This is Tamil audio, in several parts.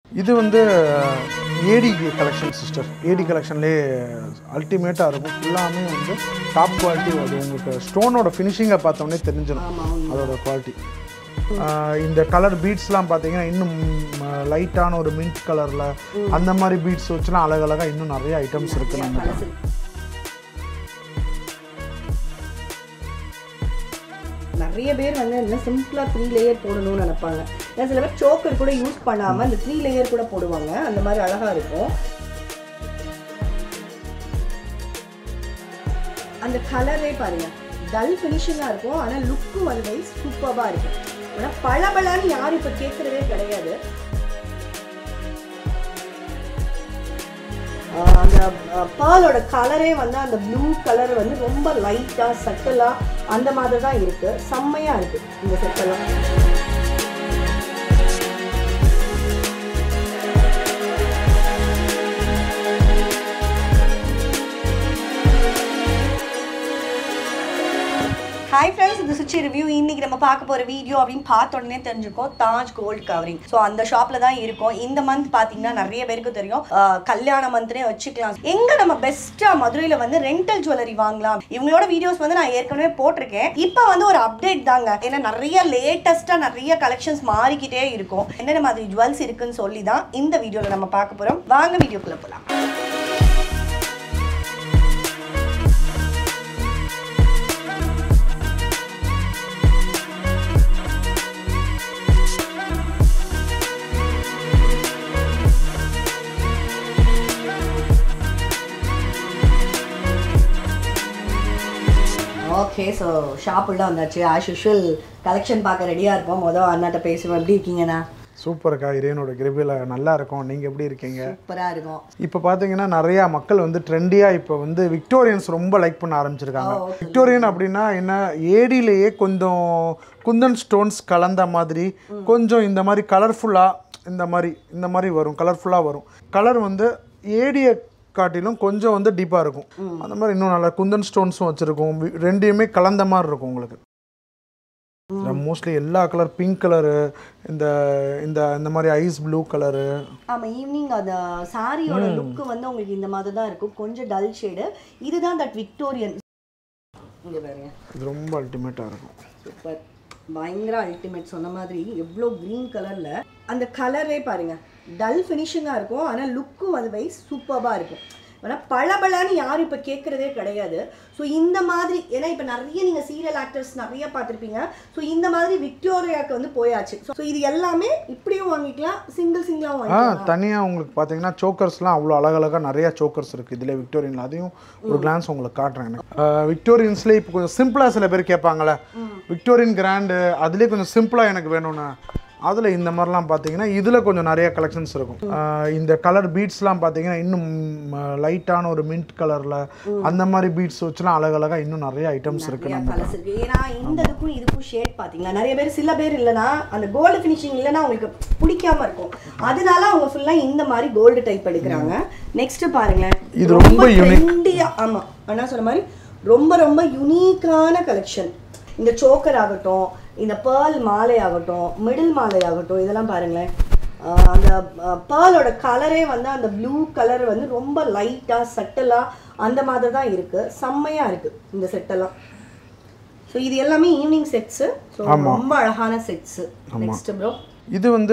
இது வந்து ஏடி கலெக்ஷன் சிஸ்டர் ஏடி கலெக்ஷன்லேயே அல்டிமேட்டாக இருக்கும் ஃபுல்லாமே வந்து டாப் குவாலிட்டி அது உங்களுக்கு ஸ்டோனோட ஃபினிஷிங்கை பார்த்தோன்னே தெரிஞ்சிடும் அதோட குவாலிட்டி இந்த கலர் பீட்ஸ்லாம் பார்த்தீங்கன்னா இன்னும் லைட்டான ஒரு மின்ட் கலரில் அந்த மாதிரி பீட்ஸ் வச்சுலாம் அழகழகாக இன்னும் நிறைய ஐட்டம்ஸ் இருக்குது நம்மகிட்ட நிறைய பேர் வந்து என்ன சிம்பிளா த்ரீ லேயர் போடணும்னு நினைப்பாங்க ஏன்னா சில பேர் சோக்கர் கூட யூஸ் பண்ணாம இந்த த்ரீ லேயர் கூட போடுவாங்க அந்த மாதிரி அழகா இருக்கும் அந்த கலரே பாருங்க டல் ஃபினிஷிங்காக இருக்கும் ஆனால் லுக்கும் அது வைஸ் சூப்பராக இருக்கும் ஆனால் பளபளன்னு யாரும் இப்போ கேட்குறதே கிடையாது ஆஹ் அந்த பேர்லோட கலரே வந்து அந்த ப்ளூ கலர் வந்து ரொம்ப லைட்டாக சட்டலாக அந்த மாதிரி தான் இருக்குது செம்மையாக இருக்குது இந்த செட்டெல்லாம் ஹாய் ஃப்ரெண்ட்ஸ் இது சுச்சி ரிவ்யூ இன்னைக்கு நம்ம பார்க்க போகிற வீடியோ அப்படின்னு பார்த்த உடனே தெரிஞ்சுக்கோம் தாஜ் கோல்ட் கவரிங் ஸோ அந்த ஷாப்பில் தான் இருக்கும் இந்த மந்த் பார்த்தீங்கன்னா நிறைய பேருக்கு தெரியும் ஆஹ் கல்யாண மந்த்னே வச்சுக்கலாம் எங்கே நம்ம பெஸ்ட்டாக மதுரையில் வந்து ரெண்டல் ஜுவல்லரி வாங்கலாம் இவங்களோட வீடியோஸ் வந்து நான் ஏற்கனவே போட்டிருக்கேன் இப்போ வந்து ஒரு அப்டேட் தாங்க ஏன்னா நிறைய லேட்டஸ்ட்டாக நிறைய கலெக்ஷன்ஸ் மாறிக்கிட்டே இருக்கும் என்னென்ன மாதிரி ஜுவல்ஸ் இருக்குன்னு சொல்லி தான் இந்த வீடியோவில் நம்ம பார்க்க போகிறோம் வாங்க வீடியோக்குள்ளே போகலாம் ஓகே ஸோ ஷாப்புள்ள வந்தாச்சு ஆஸ் யூஷுவல் கலெக்ஷன் பார்க்க ரெடியாக இருப்போம் மொதல் அண்ணாட்ட பேசுவோம் எப்படி இருக்கீங்கண்ணா சூப்பர்க்கா இறைவனோட கிருபையில் நல்லா இருக்கும் நீங்கள் எப்படி இருக்கீங்க சூப்பராக இருக்கும் இப்போ பார்த்தீங்கன்னா நிறையா மக்கள் வந்து ட்ரெண்டியாக இப்போ வந்து விக்டோரியன்ஸ் ரொம்ப லைக் பண்ண ஆரம்பிச்சிருக்காங்க விக்டோரியன் அப்படின்னா என்ன ஏடியிலேயே கொஞ்சம் குந்தன் ஸ்டோன்ஸ் கலந்த மாதிரி கொஞ்சம் இந்த மாதிரி கலர்ஃபுல்லாக இந்த மாதிரி இந்த மாதிரி வரும் கலர்ஃபுல்லாக வரும் கலர் வந்து ஏடியை காட்டிலும் கொஞ்சம் வந்து டீப்பாக இருக்கும் அந்த மாதிரி இன்னும் நல்லா குந்தன் ஸ்டோன்ஸும் வச்சுருக்கும் வி- ரெண்டையுமே கலந்த மாதிரி இருக்கும் உங்களுக்கு மோஸ்ட்லி எல்லா கலர் பிங்க் கலரு இந்த இந்த இந்த மாதிரி ஐஸ் ப்ளூ கலரு ஆமாம் ஈவினிங் அந்த சாரியோட லுக்கு வந்து உங்களுக்கு இந்த மாதிரி தான் இருக்கும் கொஞ்சம் டல் ஷேடு இதுதான் தட் விக்டோரியன் இங்கே பாருங்க இது ரொம்ப அல்டிமேட்டாக இருக்கும் சூப்பர் பயங்கர அல்டிமேட் சொன்ன மாதிரி எவ்வளோ க்ரீன் கலரில் அந்த கலரே பாருங்க டல் ஃபினிஷிங்காக இருக்கும் ஆனால் லுக்கும் அது வைஸ் சூப்பராக இருக்கும் ஆனால் பளபளன்னு யாரும் இப்போ கேட்குறதே கிடையாது ஸோ இந்த மாதிரி ஏன்னா இப்போ நிறைய நீங்கள் சீரியல் ஆக்டர்ஸ் நிறைய பார்த்துருப்பீங்க ஸோ இந்த மாதிரி விக்டோரியாவுக்கு வந்து போயாச்சு ஸோ இது எல்லாமே இப்படியும் வாங்கிக்கலாம் சிங்கிள் சிங்கிளாகவும் ஆ வாங்கிக்கலாம் தனியாக உங்களுக்கு பார்த்தீங்கன்னா சோக்கர்ஸ்லாம் அவ்வளோ அழகழகாக நிறைய சோக்கர்ஸ் இருக்குது இதில் விக்டோரியனில் அதையும் ஒரு கிளான்ஸ் உங்களுக்கு காட்டுறேன் எனக்கு விக்டோரியன்ஸ்லேயே இப்போ கொஞ்சம் சிம்பிளாக சில பேர் கேட்பாங்களே விக்டோரியன் கிராண்டு அதுலேயே கொஞ்சம் சிம்பிளாக எனக்கு வேணும்னு அதில் இந்த மாதிரிலாம் பார்த்தீங்கன்னா இதில் கொஞ்சம் நிறைய கலெக்ஷன்ஸ் இருக்கும் ஆஹ் இந்த கலர் பீட்ஸ்லாம் பார்த்தீங்கன்னா இன்னும் லைட்டான ஒரு மின்ட் கலரில் அந்த மாதிரி பீட்ஸ் வச்சுலாம் அழகழகாக இன்னும் நிறைய ஐட்டம்ஸ் இருக்குது நம்ம கலர்ஸ் இருக்கு ஏன்னா இந்த இதுக்கும் இதுக்கும் ஷேட் பாத்தீங்களா நிறைய பேர் சில பேர் இல்லைன்னா அந்த கோல்டு ஃபினிஷிங் இல்லைன்னா அவங்களுக்கு பிடிக்காம இருக்கும் அதனால அவங்க ஃபுல்லா இந்த மாதிரி கோல்டு டைப் எடுக்கிறாங்க நெக்ஸ்ட் பாருங்களேன் இது ரொம்ப unique. ட்ரெண்டியா ஆமா அண்ணா சொன்ன மாதிரி ரொம்ப ரொம்ப யுனிக்கான கலெக்ஷன் இந்த சோக்கர் ஆகட்டும் இந்த பேர்ல் மாலை ஆகட்டும் மிடில் மாலை ஆகட்டும் இதெல்லாம் பாருங்களேன் ஆஹ் அந்த பேர்லோட கலரே வந்து அந்த ப்ளூ கலர் வந்து ரொம்ப லைட்டாக சட்டலாக அந்த மாதிரி தான் இருக்குது செம்மையாக இருக்குது இந்த செட்டெல்லாம் ஸோ இது எல்லாமே ஈவினிங் செட்ஸு ஸோ ரொம்ப அழகான செட்ஸு நெக்ஸ்ட் ப்ரோ இது வந்து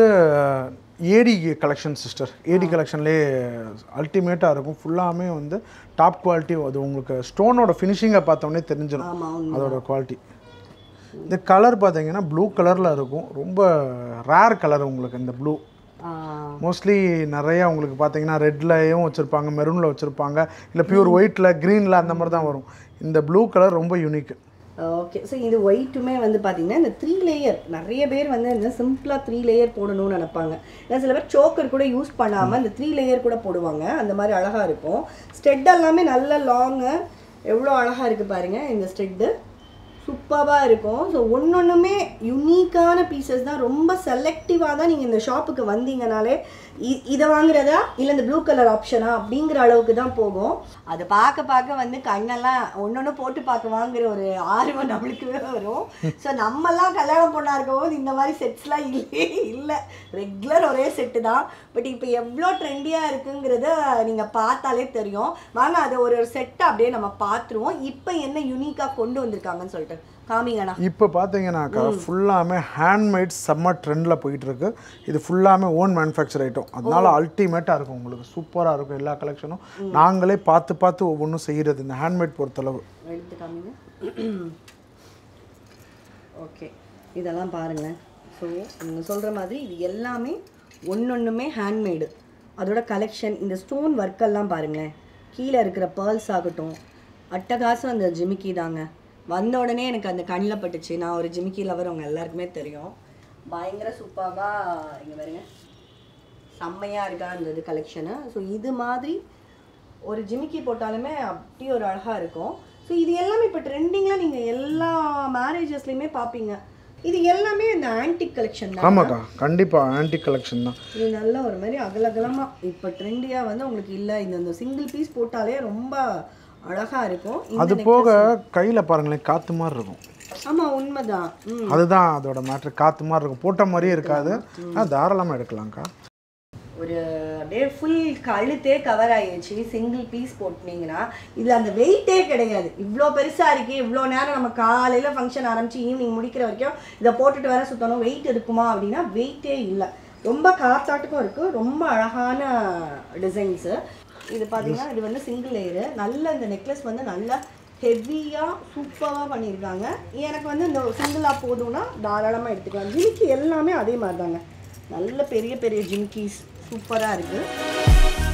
ஏடி கலெக்ஷன் சிஸ்டர் ஏடி கலெக்ஷன்லேயே அல்டிமேட்டாக இருக்கும் ஃபுல்லாமே வந்து டாப் குவாலிட்டி அது உங்களுக்கு ஸ்டோனோட ஃபினிஷிங்கை பார்த்தோன்னே தெரிஞ்சிடும் ஆமாம் அதோட குவாலிட்டி இந்த கலர் பார்த்தீங்கன்னா ப்ளூ கலரில் இருக்கும் ரொம்ப ரேர் கலர் உங்களுக்கு இந்த ப்ளூ மோஸ்ட்லி நிறைய உங்களுக்கு பார்த்தீங்கன்னா ரெட்லையும் வச்சுருப்பாங்க மெரூனில் வச்சுருப்பாங்க இல்லை பியூர் ஒயிட்டில் க்ரீனில் அந்த மாதிரி தான் வரும் இந்த ப்ளூ கலர் ரொம்ப யூனிக் ஓகே ஸோ இது ஒயிட்டுமே வந்து பார்த்தீங்கன்னா இந்த த்ரீ லேயர் நிறைய பேர் வந்து இந்த சிம்பிளாக த்ரீ லேயர் போடணும்னு நினைப்பாங்க ஏன்னா சில பேர் சோக்கர் கூட யூஸ் பண்ணாமல் இந்த த்ரீ லேயர் கூட போடுவாங்க அந்த மாதிரி அழகாக இருக்கும் ஸ்டெட் எல்லாமே நல்ல லாங்கு எவ்வளோ அழகாக இருக்குது பாருங்கள் இந்த ஸ்டெட்டு சூப்பராக இருக்கும் ஸோ ஒன்னொன்றுமே யுனிக்கான பீசஸ் தான் ரொம்ப செலக்டிவாக தான் நீங்கள் இந்த ஷாப்புக்கு வந்தீங்கனாலே இ- இதை வாங்குறதா இல்லை இந்த ப்ளூ கலர் ஆப்ஷனா அப்படிங்கிற அளவுக்கு தான் போகும் அதை பார்க்க பார்க்க வந்து கண்ணெல்லாம் ஒன்னொன்று போட்டு பார்க்க வாங்குற ஒரு ஆர்வம் நம்மளுக்குவே வரும் ஸோ நம்மலாம் கல்யாணம் பொண்ணா இருக்கும்போது இந்த மாதிரி செட்ஸ்லாம் இல்லையே இல்லை ரெகுலர் ஒரே செட்டு தான் பட் இப்போ எவ்வளோ ட்ரெண்டியாக இருக்குங்கிறத நீங்கள் பார்த்தாலே தெரியும் வாங்க அதை ஒரு ஒரு செட்டை அப்படியே நம்ம பார்த்துருவோம் இப்போ என்ன யூனிக்காக கொண்டு வந்திருக்காங்கன்னு சொல்லிட்டு காமிங்கண்ணா இப்போ பார்த்தீங்கன்னாக்கா ஃபுல்லாமே ஹேண்ட்மேட் செம்ம ட்ரெண்டில் போயிட்டு இருக்கு இது ஃபுல்லாமே ஓன் மேனுஃபேக்சர் ஐட்டம் அதனால அல்டிமேட்டாக இருக்கும் உங்களுக்கு சூப்பராக இருக்கும் எல்லா கலெக்ஷனும் நாங்களே பார்த்து பார்த்து ஒவ்வொன்றும் செய்கிறது இந்த ஹேண்ட்மேட் பொறுத்தளவு எடுத்து காமிங்க ஓகே இதெல்லாம் பாருங்களேன் ஸோ நீங்கள் சொல்கிற மாதிரி இது எல்லாமே ஒன்னொன்றுமே ஹேண்ட்மேடு அதோட கலெக்ஷன் இந்த ஸ்டோன் ஒர்க்கெல்லாம் பாருங்களேன் கீழே இருக்கிற பேர்ல்ஸ் ஆகட்டும் அட்டகாசம் அந்த ஜிமிக்கி தாங்க வந்த உடனே எனக்கு அந்த கண்ணில் பட்டுச்சு நான் ஒரு ஜிமிக்கி லவர் அவங்க எல்லாருக்குமே தெரியும் பயங்கர சூப்பராக இங்கே பாருங்க செம்மையாக இருக்கா இருந்தது கலெக்ஷனு ஸோ இது மாதிரி ஒரு ஜிமிக்கி போட்டாலுமே அப்படி ஒரு அழகாக இருக்கும் ஸோ இது எல்லாமே இப்போ ட்ரெண்டிங்கில் நீங்கள் எல்லா மேரேஜஸ்லையுமே பார்ப்பீங்க இது எல்லாமே இந்த ஆன்டிக் கலெக்ஷன் தான் ஆமாக்கா கண்டிப்பாக ஆன்டி கலெக்ஷன் தான் இது நல்ல ஒரு மாதிரி அகலகலமாக இப்போ ட்ரெண்டியாக வந்து உங்களுக்கு இல்லை இந்த இந்த சிங்கிள் பீஸ் போட்டாலே ரொம்ப அழகாக இருக்கும் அது போக கையில் பாருங்களேன் காற்று மாதிரி இருக்கும் ஆமாம் உண்மைதான் ம் அதுதான் அதோட மேட்ரு காற்று மாதிரி இருக்கும் போட்ட மாதிரியே இருக்காது ஆ தாராளமாக எடுக்கலாம்க்கா ஒரு அப்படியே ஃபுல் கழுத்தே கவர் ஆயிடுச்சு சிங்கிள் பீஸ் போட்டுனீங்கன்னா இதில் அந்த வெயிட்டே கிடையாது இவ்வளோ பெருசாக இருக்கு இவ்வளோ நேரம் நம்ம காலையில் ஃபங்க்ஷன் ஆரம்பிச்சு ஈவினிங் முடிக்கிற வரைக்கும் இதை போட்டுட்டு வர சுத்தணும் வெயிட் இருக்குமா அப்படின்னா வெயிட்டே இல்லை ரொம்ப காத்தாட்டுக்கும் இருக்குது ரொம்ப அழகான டிசைன்ஸு இது பார்த்தீங்கன்னா இது வந்து சிங்கிள் லேயரு நல்ல இந்த நெக்லஸ் வந்து நல்ல ஹெவியாக சூப்பராக பண்ணியிருக்காங்க எனக்கு வந்து இந்த சிங்கிளாக போதும்னா தாராளமாக எடுத்துக்கலாம் ஜிமிக்கி எல்லாமே அதே மாதிரி தாங்க நல்ல பெரிய பெரிய ஜிம்கீஸ் சூப்பராக இருக்குது